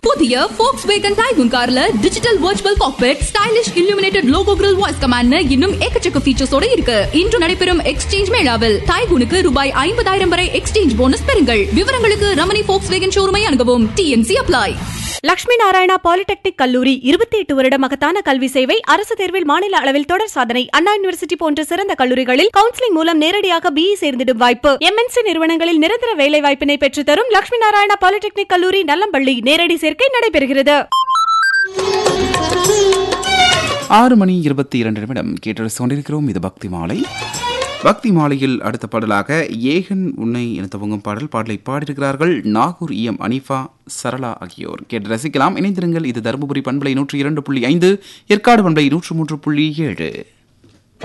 புதிய Volkswagen Taigun கார்ல digital virtual cockpit stylish illuminated logo grille voice command இன்னும் எக்கச்சக்க ஃபீச்சர்ஸோட இருக்கு இன்று நடைபெறும் எக்ஸ்சேஞ்ச் மேளாவில் டைகுனுக்கு ரூபாய் ஐம்பதாயிரம் வரை எக்ஸ்சேஞ்ச் போனஸ் பெறுங்கள் விவரங்களுக்கு ரமணி ஃபோக்ஸ் வேகன் ஷோரூமை அணுகவும் TNC apply Lakshmi Narayana polytechnic கல்லூரி இருபத்தி எட்டு வருட மகத்தான கல்வி சேவை அரசு தேர்வில் மாநில அளவில் தொடர் சாதனை அண்ணா யூனிவர்சிட்டி போன்ற சிறந்த கல்லூரிகளில் கவுன்சிலிங் மூலம் நேரடியாக பிஇ சேர்ந்திடும் வாய்ப்பு எம்என்சி நிறுவனங்களில் நிரந்தர வேலை வாய்ப்பினை பெற்றுத்தரும் லட்சுமி நாராயணா பாலிடெக்னிக் கல்லூரி நல்லம்பள்ளி நேரடி சேர்க்கை நடைபெறுகிறது ஆறு மணி இருபத்தி இரண்டு நிமிடம் கேட்டு கொண்டிருக்கிறோம் இது பக்தி மாலை பக்தி மாலையில் அடுத்த பாடலாக ஏகன் உன்னை என துவங்கும் பாடல் பாடலை பாடியிருக்கிறார்கள் நாகூர் இஎம் அனிஃபா சரளா ஆகியோர் கேட்டு ரசிக்கலாம் இணைந்திருங்கள் இது தருமபுரி பண்பலை நூற்றி இரண்டு புள்ளி ஐந்து ஏற்காடு பண்பலை நூற்று மூன்று புள்ளி ஏழு